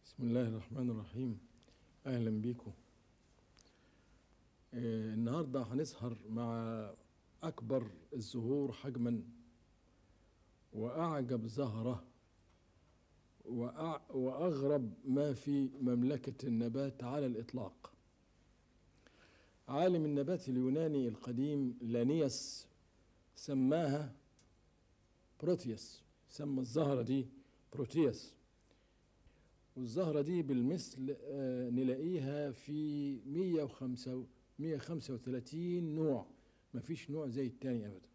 بسم الله الرحمن الرحيم اهلا بيكم آه، النهارده هنسهر مع اكبر الزهور حجما واعجب زهره وأع واغرب ما في مملكه النبات على الاطلاق عالم النبات اليوناني القديم لانياس سماها بروتيوس سمى الزهره دي بروتيوس والزهرة دي بالمثل آه، نلاقيها في 105 135 نوع ما فيش نوع زي التاني أبدا